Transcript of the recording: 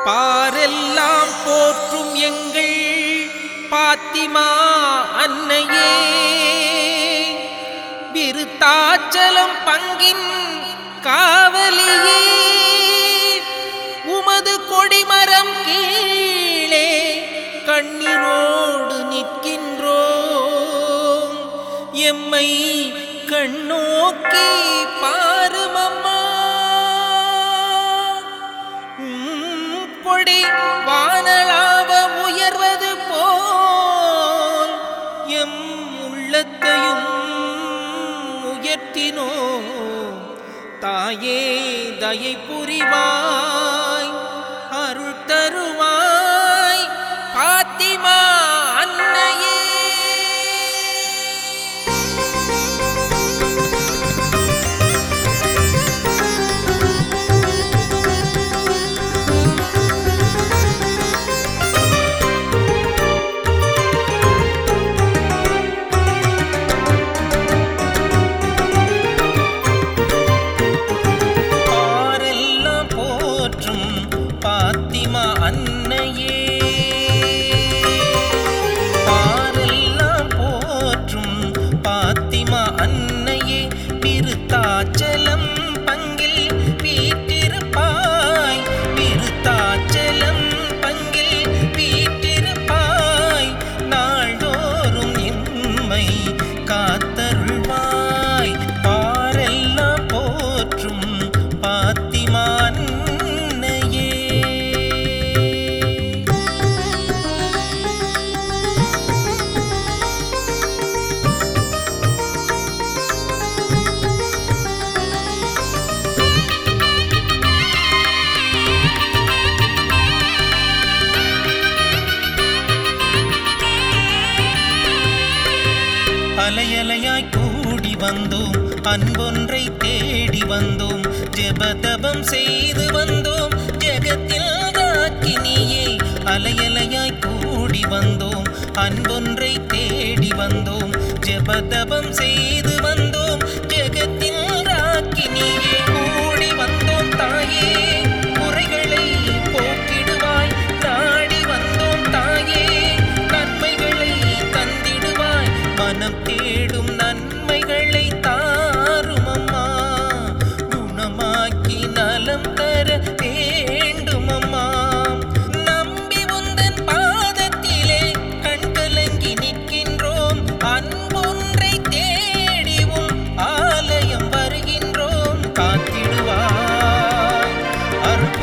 பாரெல்லாம் போற்றும் எங்கள் பாத்திமா அன்னையே விருத்தாச்சலம் பங்கின் காவலியே உமது கொடிமரம் கீழே கண்ணீரோடு நிற்கின்றோம் எம்மை கண்ணோக்கி பாருமம்மா உம் கொடி வானளாவ உயர்வது போல் எம் உள்ளத்தையும் உயர்த்தினோ தாயே தயை புரிவாய் அருள் தருவாய் பாத்திமா அன்னையே பாரெல்லாம் போற்றும் பாத்திமா அன்னையே பாரெல்லாம் போற்றும் பாத்திமா அன்னையே விருத்தாச்சலம் பங்கில் வீட்டிருப்பாய் விருத்தாச்சலம் பங்கில் வீட்டிருப்பாய் நாள்தோறும் எம்மை காத்தருள்வாய் பாரெல்லாம் போற்றும் பாத்திமா அன்னையே அலையலையாய் கூடி வந்தோம் அன்பொன்றை தேடி வந்தோம் ஜெபதபம் செய்து வந்தோம் ஜெகத்தில் ராக்கினியே அலையலையாய் கூடி வந்தோம் அன்பொன்றை தேடி வந்தோம் ஜெபதபம் செய்து வந்தோம் ஜெகத்தில் ராக்கினியே கூடி வந்தோம் தாயே குறைகளை போக்கிடுவாய் நாடி வந்தோம் தாயே நன்மைகளை தந்திடுவாய் மனம் தேடும் நன்மைகளை தாரும் அம்மா குணமாக்கி நலம் தர வேண்டும் அம்மா நம்பி உந்தன் பாதத்திலே கண் கலங்கி நிற்கின்றோம் அன்பொன்றை தேடிவும் ஆலயம் வருகின்றோம் காத்திடுவாய் அருள்